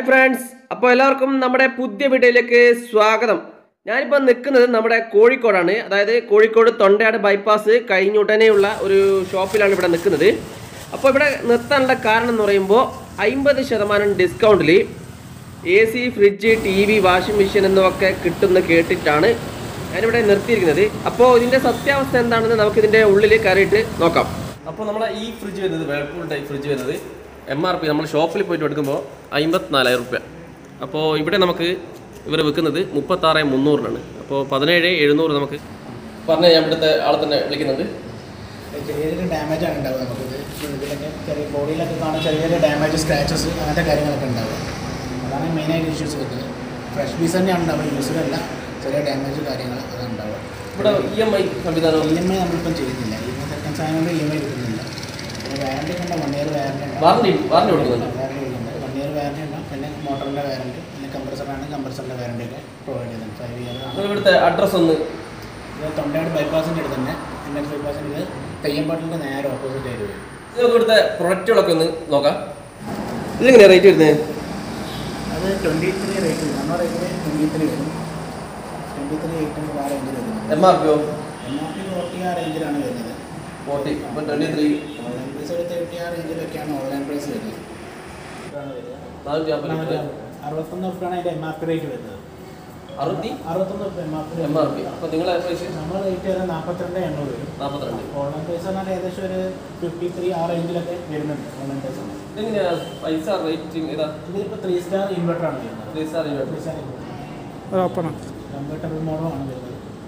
Friends അപ്പോൾ എല്ലാവർക്കും നമ്മുടെ പുതിയ വീഡിയോയിലേക്ക് സ്വാഗതം ഞാനിപ്പോൾ നിൽക്കുന്നത് നമ്മുടെ കോഴിക്കോടാണ് അതായത് കോഴിക്കോട് തൊണ്ടയാട് ബൈപ്പാസ് കഴിഞ്ഞുടനെയുള്ള ഒരു ഷോപ്പിലാണ് ഇവിടെ നിൽക്കുന്നത് അപ്പോൾ ഇവിടെ നിർത്താനുള്ള കാരണം എന്ന് പറയുമ്പോൾ അമ്പത് ശതമാനം ഡിസ്കൗണ്ടിൽ A C fridge T V washing machine എന്നൊക്കെ കിട്ടുമെന്ന് കേട്ടിട്ടാണ് ഞാനിവിടെ നിർത്തിയിരിക്കുന്നത് അപ്പോൾ ഇതിൻ്റെ സത്യാവസ്ഥ എന്താണെന്ന് നമുക്കിതിൻ്റെ ഉള്ളിൽ കയറിയിട്ട് നോക്കാം അപ്പോൾ നമ്മളെ ഈ ഫ്രിഡ്ജ് വരുന്നത് വേൾപൂൾ ടൈപ്പ് ഫ്രിഡ്ജ് വരുന്നത് എം ആർ പി നമ്മൾ ഷോപ്പിൽ പോയിട്ട് എടുക്കുമ്പോൾ അമ്പത്തിനാലായിരം റുപ്യ അപ്പോൾ ഇവിടെ നമുക്ക് ഇവർ വിൽക്കുന്നത് മുപ്പത്താറ് മുന്നൂറിനാണ് അപ്പോൾ പതിനേഴ് എഴുന്നൂറ് നമുക്ക് പറഞ്ഞ ഞാൻ ഇവിടുത്തെ ആളെ തന്നെ വിളിക്കുന്നുണ്ട് ചെറിയ ചെറിയ ഡാമേജ് ആണ് ഉണ്ടാവുക നമുക്കിത് ഇതിലൊക്കെ ചെറിയ ബോഡിയിലൊക്കെ കാണാൻ ചെറിയ ചെറിയ ഡാമേജ് സ്ക്രാച്ചസ് അങ്ങനത്തെ കാര്യങ്ങളൊക്കെ ഉണ്ടാവുക അതാണ് മെയിനായിട്ട് ഇഷ്യൂസ് വരുന്നത് ഫ്രഷ് പീസ് തന്നെയാണ് ഉണ്ടാവുക യൂസിലല്ല ചെറിയ ഡാമേജ് കാര്യങ്ങൾ അതാണ് ഉണ്ടാവുക ഇവിടെ ഇ എം ഐ സംവിധാനം ഇ എം ഐ നമ്മളിപ്പം ചെയ്യുന്നില്ല ഇ എം ഐ സെക്കൻഡ്സ് ആയതുകൊണ്ട് ഇ എം ഐ കിട്ടുന്നില്ല പിന്നെ വാറണ്ടി ഉണ്ട് വൺ ഇയർ വാറണ്ടി ഉണ്ട് വാറണ്ടി വാറണ്ടി കൊടുക്കുന്നുണ്ട് വാറണ്ടി കൊടുക്കുന്നുണ്ട് വൺ ഇയർ വാറണ്ടി ഉണ്ട് പിന്നെ മോട്ടറിൻ്റെ വാറണ്ടി പിന്നെ കംപ്രസറാണ് കംപ്രസറിൻ്റെ വാറണ്ടി ഒക്കെ പ്രൊവൈഡ് ചെയ്യുന്നുണ്ട് ഫൈവ് ഇയർ നിങ്ങൾ ഇവിടുത്തെ അഡ്രസ്സ് ഒന്ന് ഇത് തൊണ്ടയാട് ബൈപ്പാസിൻ്റെ അടുത്ത് തന്നെ എൻ എച്ച് ബൈപ്പാസിൻ്റെ ഇത് തെയ്യമ്പാട്ടിൻ്റെ നേരെ ഓപ്പോസിറ്റ് ആയിട്ട് വരും നമുക്ക് ഇവിടുത്തെ പ്രൊഡക്റ്റുകളൊക്കെ ഒന്ന് നോക്കാം ഇതെങ്ങനെയാണ് റേറ്റ് വരുന്നത് അത് ട്വൻറ്റി ത്രീ റേറ്റ് വരും നമ്മുടെ റേറ്റിൽ ട്വൻറ്റി ത്രീ വരും ട്വൻറ്റി ത്രീ എയ്റ്റ് ആ റേഞ്ചിൽ വരുന്നത് എം ആർ പിയോ എം ആർ പി ഫോർട്ടി ആ റേഞ്ചിലാണ് വരുന്നത് ഫോർട്ടി ഇപ്പം ട്വൻറ്റി ത്രീ ഓൺലൈൻ പ്രൈസ് ഒരു തേർട്ടി ആ റേഞ്ചിലൊക്കെയാണ് ഓൺലൈൻ പ്രൈസ് വരുന്നത് നാനൂറ്റി അമ്പത് അറുപത്തൊന്ന് റുപ്യാണ് അതിൻ്റെ എം ആർ പി റേറ്റ് വരുന്നത് അറുപത്തി അറുപത്തൊന്ന് റുപ്യ M R P M R P അപ്പോൾ നിങ്ങളെ പ്രൈസ് നമ്മുടെ റേറ്റ് വരുന്നത് നാൽപ്പത്തിരണ്ട് എണ്ണൂറ് വരും നാൽപ്പത്തിരണ്ട് ഓൺലൈൻ പ്രൈസ് പറഞ്ഞാൽ ഏകദേശം ഒരു ഫിഫ്റ്റി ത്രീ ആ റേഞ്ചിലൊക്കെ വരുന്നുണ്ട് ഓൺലൈൻ പ്രൈസ് ഇതെങ്ങനെയാ പൈസ റേറ്റിംഗ് ഏതാ ഇതിലിപ്പോൾ ത്രീ സ്റ്റാർ ഇൻവെർട്ടർ ആണ് വരുന്നത് three star three star inverter ഓപ്പണാണ് കൺവെർട്ടബിൾ മോഡലാണ് വരുന്നത്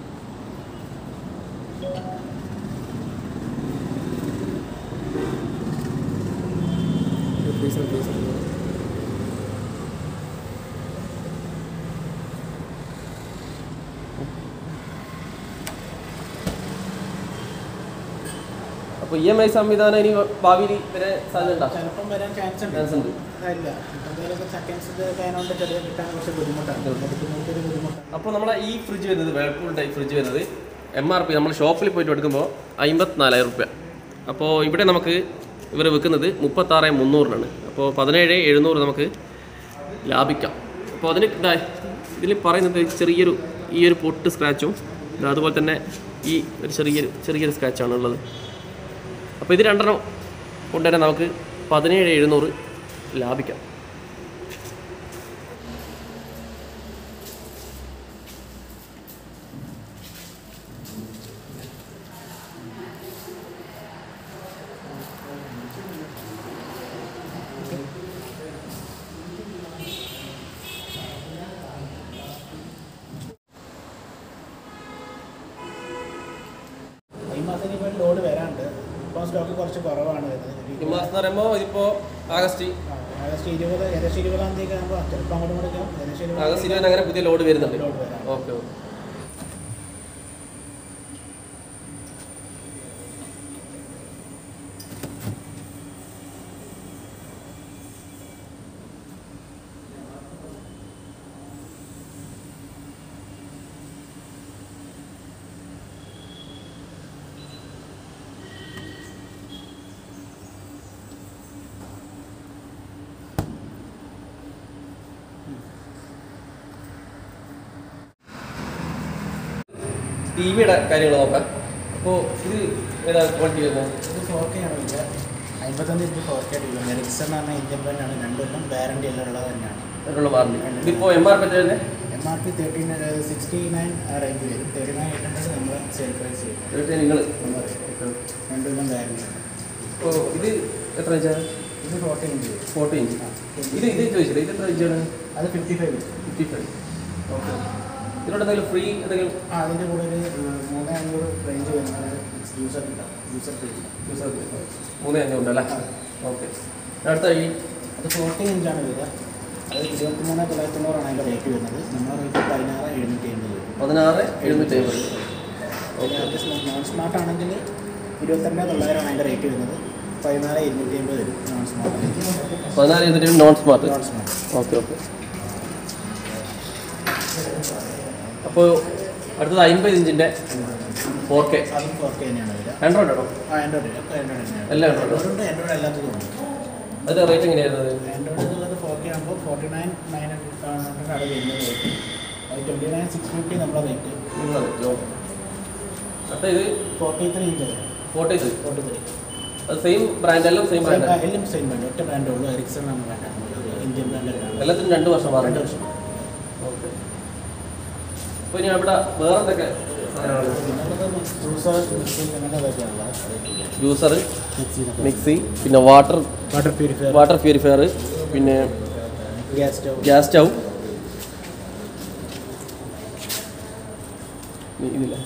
അപ്പോൾ ഇ എം ഐ സംവിധാനം ഇനി ഭാവിയിൽ വരെ സാധ്യത ചിലപ്പം വരാൻ ചാൻസ് ഉണ്ട് ചാൻസ് ഉണ്ട് ഇല്ല എന്തെങ്കിലുമൊക്കെ സെക്കൻഡ്സ് അതിനോണ്ട് ചെറിയ കിട്ടാൻ കുറച്ച് ബുദ്ധിമുട്ടാണ് എടുക്കുന്നവർക്കൊരു ബുദ്ധിമുട്ടാണ് അപ്പോൾ നമ്മളെ ഈ ഫ്രിഡ്ജ് വരുന്നത് വേൾപൂൾ ടൈപ്പ് ഫ്രിഡ്ജ് വരുന്നത് എം ആർ പി നമ്മൾ ഷോപ്പിൽ പോയിട്ട് എടുക്കുമ്പോൾ അമ്പത്തിനാലായിരം റുപ്യ അപ്പോൾ ഇവിടെ നമുക്ക് ഇവർ വിൽക്കുന്നത് മുപ്പത്താറ് മുന്നൂറിനാണ് അപ്പോൾ പതിനേഴ് എഴുന്നൂറ് നമുക്ക് ലാഭിക്കാം അപ്പോൾ അതിന് ഇതിൽ പറയുന്നത് ചെറിയൊരു ഈ ഒരു പൊട്ട് സ്ക്രാച്ചും ഇത് അതുപോലെ തന്നെ ഈ ഒരു ചെറിയൊരു ചെറിയൊരു സ്ക്രാച്ചാണ് ഉള്ളത് അപ്പോൾ ഇത് രണ്ടെണ്ണം കൊണ്ട് തന്നെ നമുക്ക് പതിനേഴ് എഴുന്നൂറ് ലാഭിക്കാം ഈ മാസം ഇനിയിപ്പോൾ ലോഡ് വരാണ്ട് ഇപ്പോൾ സ്റ്റോക്ക് കുറച്ച് കുറവാണ് വരുന്നത് ഈ മാസം എന്ന് പറയുമ്പോൾ ഇതിപ്പോൾ ആഗസ്റ്റ് ആ, ആഗസ്റ്റ് ഇരുപത് ഏകദേശം ഇരുപതാം തീയതി ആകുമ്പോൾ ചിലപ്പോൾ അങ്ങോട്ടും ഇങ്ങോട്ടും ഏകദേശം ഇരുപതാം ആഗസ്റ്റ് തീയതി ഇരുപതിന് അങ്ങനെ പുതിയ ലോഡ് വരുന്നുണ്ട് ലോഡ് വരാം ഓക്കെ ഓക്കെ ടി വിയുടെ കാര്യങ്ങൾ നോക്കാം അപ്പോൾ ഇത് ഏതാ ക്വാളിറ്റി വരുന്നത് ഇത് ഫോർ കെ ആണ് ഇത് അമ്പത്തഞ്ച് inch four K T Ericsson എന്ന് പറഞ്ഞ ഇന്ത്യൻ ബ്രാൻഡാണ് രണ്ടും വാറണ്ടി എല്ലാം ഉള്ളത് തന്നെയാണ് അതിനുള്ള വാറണ്ടി ഇതിപ്പോൾ എം ആർ പി തന്നെ M R P thirty sixty nine ആ റേഞ്ച് വരും തേർട്ടി നയൻ എയ്റ്റ് ഹൺഡ്രഡ് നമ്മൾ സെയിൽ പ്രൈസ് ചെയ്യും നിങ്ങൾ രണ്ടും വാറണ്ടി ഇപ്പോൾ ഇത് എത്ര ഇഞ്ചാണ് ഇത് ഫോർട്ടി ഇഞ്ച് വരും ഫോർട്ടി ഇഞ്ച് ഇത് ഇത് ചോദിച്ചില്ല ഇത് എത്ര ഇഞ്ചാണ് അത് ഫിഫ്റ്റി ഫൈവ് വരും ഫിഫ്റ്റി ഫൈവ് ഓക്കെ ഇതിനോട് എന്തെങ്കിലും ഫ്രീ എന്തെങ്കിലും ആ അതിൻ്റെ കൂടെ ഒരു ഏഹ്, മൂന്ന് അഞ്ഞൂറ് റേഞ്ച് വരുന്ന യൂസർ ഉണ്ടാവും യൂസർ ഫ്രീ മൂന്ന് അഞ്ഞൂറ് അല്ലേ ഓക്കെ അടുത്ത ഈ അത് ഫോർട്ടി ഇഞ്ചാണ് വരിക അത് ഇരുപത്തി മൂന്ന് തൊള്ളായിരത്തി തൊണ്ണൂറാണ് അതിൻ്റെ റേറ്റ് വരുന്നത് നമ്മുടെ റേറ്റ് പതിനാറ് എഴുന്നൂറ്റി അമ്പത് വരും പതിനാറ് എഴുന്നൂറ്റി അമ്പത് നോൺ സ്മാർട്ട് ആണെങ്കിൽ ഇരുപത്തിരണ്ട് തൊള്ളായിരമാണ് അതിൻ്റെ റേറ്റ് വരുന്നത് പതിനാല് ഇരുന്നൂറ്റി അമ്പത് വരും നോൺ സ്മാർട്ട് പതിനാറ് എഴുന്നൂറ്റി non smart non smart okay okay അപ്പോൾ അടുത്തത് അമ്പത് ഇഞ്ചിൻ്റെ ഫോർ കെ അതും ഫോർ കെ തന്നെയാണ് വരിക ആൻഡ്രോയിഡ് ആണോ ആ ആൻഡ്രോയിഡ് ഒക്കെ ആൻഡ്രോയിഡ് തന്നെയാണ് എല്ലാം ആൻഡ്രോയിഡ് ആൻഡ്രോയിഡ് ആൻഡ്രോയിഡ് എല്ലാത്തതും ഉണ്ട് അതിൻ്റെ റേറ്റ് എങ്ങനെയായിരുന്നത് ആൻഡ്രോയിഡ് എന്നുള്ളത് ഫോർ കെ ആണ് വരുമ്പോൾ ഫോർട്ടി നയൻ നയൻ ഹൺഡ്രഡ് ആണ് വരുന്നത് റേറ്റ് അത് ട്വൻറ്റി നയൻ സിക്സ് ഫിഫ്റ്റി നമ്മളെ റേറ്റ് അടുത്ത ഇത് forty three inch forty three forty three അത് സെയിം ബ്രാൻഡ് എല്ലാം സെയിം ബ്രാൻഡ് എല്ലാം സെയിം ബ്രാൻഡ് ഒറ്റ ബ്രാൻഡേ ഉള്ളൂ എറിക്സൺ ആണ് ബ്രാൻഡ് ഇന്ത്യൻ ബ്രാൻഡാണ് എല്ലാത്തിനും രണ്ട് വർഷം രണ്ട് വാറണ്ടി വർഷം ഓക്കെ അപ്പോൾ ഇനി അവിടെ വേറെ എന്തൊക്കെ സാധനമാണ് ജ്യൂസർ മിക്സി അങ്ങനത്തെ ഇതൊക്കെയാണുള്ളത് ജ്യൂസർ മിക്സി മിക്സി പിന്നെ water water purifier water purifier പിന്നെ ഗ്യാസ് സ്റ്റവ് ഗ്യാസ് സ്റ്റൗ ഇതില്ല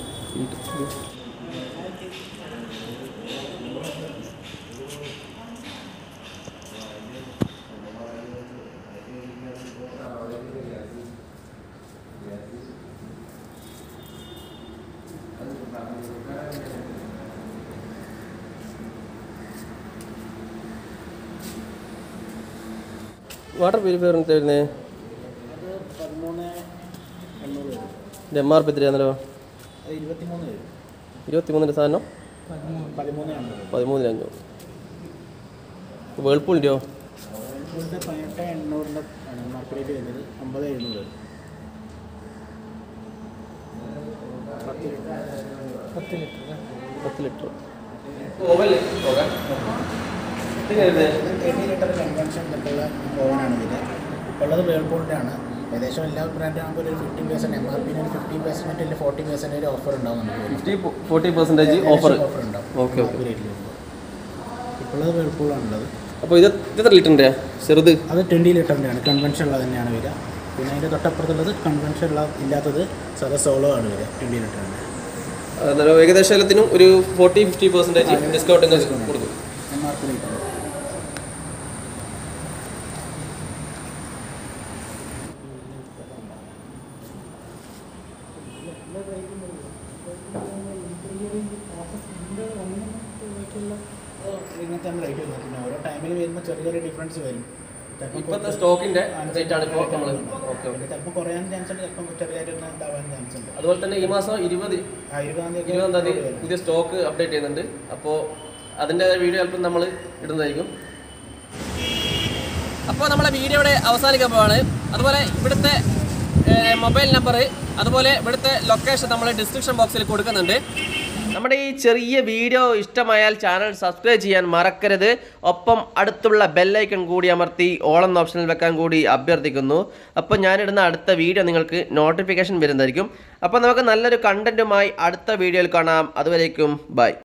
വാട്ടർ പ്യൂരിഫയർ എന്താ വരുന്നത് അത് പതിമൂന്ന് എണ്ണൂറ് വരും ഇത് എം ആർ പി എത്രയാണല്ലോ അത് ഇരുപത്തിമൂന്ന് വരും ഇരുപത്തിമൂന്നിൻ്റെ സാധനം പതിമൂന്ന് പതിമൂന്ന് എണ്ണൂറ് പതിമൂന്നിന് അഞ്ഞൂറ് വേൾപൂളിൻ്റെയോ ഇപ്പോഴത്തെ പതിനെട്ട് എണ്ണൂറിൻ്റെ ആണ് മാർക്കറ്റ് വരുന്നത് അമ്പത് എഴുന്നൂറ് വരും പത്ത് ലിറ്റർ പത്ത് ലിറ്റർ പത്ത് ലിറ്റർ തേർട്ടി ലിറ്റർ കൺവെൻഷൻ ഇതൊക്കെയുള്ള ഓവനാണ് ഇതിൽ ഇപ്പോൾ ഉള്ളത് വേൾപൂളിൻ്റെ ആണ് ഏകദേശം എല്ലാ ബ്രാൻഡും ആകുമ്പോൾ ഒരു ഫിഫ്റ്റീൻ പെർസെൻറ്റ് എം ആർ പിന് ഒരു ഫിഫ്റ്റീൻ പെർസെൻറ്റ് അല്ലെങ്കിൽ ഫോർട്ടി പെർസെൻറ്റേജ് ഓഫർ ഉണ്ടാവും നമുക്ക് വരും. Fifty forty percentage offer offer ഉണ്ടാവും ഓക്കെ ഓക്കെ റേറ്റിൽ വരുമ്പോൾ ഇപ്പോൾ ഉള്ളത് വേൾപൂളാണുള്ളത് അപ്പോൾ ഇത് ഇത് എത്ര ലിറ്ററിൻ്റെ ചെറുത് അത് ട്വൻറ്റി ലിറ്ററിൻ്റെ ആണ് കൺവെൻഷൻ ഉള്ളത് തന്നെയാണ് വരിക പിന്നെ അതിൻ്റെ തൊട്ടപ്പുറത്തുള്ളത് കൺവെൻഷൻ ഉള്ള ഇല്ലാത്തത് സാധാ സോളോ ആണ് വരിക ട്വൻറ്റി ലിറ്ററിൻ്റെ അന്നേരം ഏകദേശം എല്ലാത്തിനും ഒരു ഫോർട്ടി ഫിഫ്റ്റി പെർസെൻറ്റേജ് ഡിസ്കൗണ്ട് കൊടുക്കും എം ആർ പി റേറ്റ് ഇങ്ങനത്തെ റേറ്റ് വരുന്നത് പിന്നെ ഓരോ ടൈമിൽ വരുമ്പോൾ ചെറിയ ചെറിയ ഡിഫറൻസ് വരും ചിലപ്പോൾ ഇപ്പോഴത്തെ സ്റ്റോക്കിൻ്റെ റേറ്റ് ആണ് ഇപ്പോൾ നമ്മൾ ഓക്കെ ഓക്കെ ചിലപ്പോൾ കുറയാൻ ചാൻസ് ഉണ്ട് ചിലപ്പോൾ ചെറിയതായിട്ട് ഒന്ന് ഇതാവാൻ ചാൻസ് ഉണ്ട് അതുപോലെ തന്നെ ഈ മാസം ഇരുപത് ആ ഇരുപതാം തീയതി ഇരുപതാം തീയതി പുതിയ സ്റ്റോക്ക് അപ്ഡേറ്റ് ചെയ്യുന്നുണ്ട് അപ്പോൾ അതിൻ്റെ വീഡിയോ ചിലപ്പോൾ നമ്മൾ ഇടുന്നതായിരിക്കും അപ്പോൾ നമ്മളെ വീഡിയോ ഇവിടെ അവസാനിക്കാൻ പോവാണ് അതുപോലെ ഇവിടുത്തെ മൊബൈൽ നമ്പർ അതുപോലെ ഇവിടുത്തെ ലൊക്കേഷൻ നമ്മൾ ഡിസ്ക്രിപ്ഷൻ ബോക്സിൽ കൊടുക്കുന്നുണ്ട് നമ്മുടെ ഈ ചെറിയ വീഡിയോ ഇഷ്ടമായാൽ ചാനൽ സബ്സ്ക്രൈബ് ചെയ്യാൻ മറക്കരുത് ഒപ്പം അടുത്തുള്ള ബെല്ലൈക്കൺ കൂടി അമർത്തി ഓൾ എന്ന ഓപ്ഷനിൽ വെക്കാൻ കൂടി അഭ്യർത്ഥിക്കുന്നു അപ്പോൾ ഞാനിടുന്ന അടുത്ത വീഡിയോ നിങ്ങൾക്ക് നോട്ടിഫിക്കേഷൻ വരുന്നതായിരിക്കും അപ്പോൾ നമുക്ക് നല്ലൊരു കണ്ടൻറ്റുമായി അടുത്ത വീഡിയോയിൽ കാണാം അതുവരേക്കും ബൈ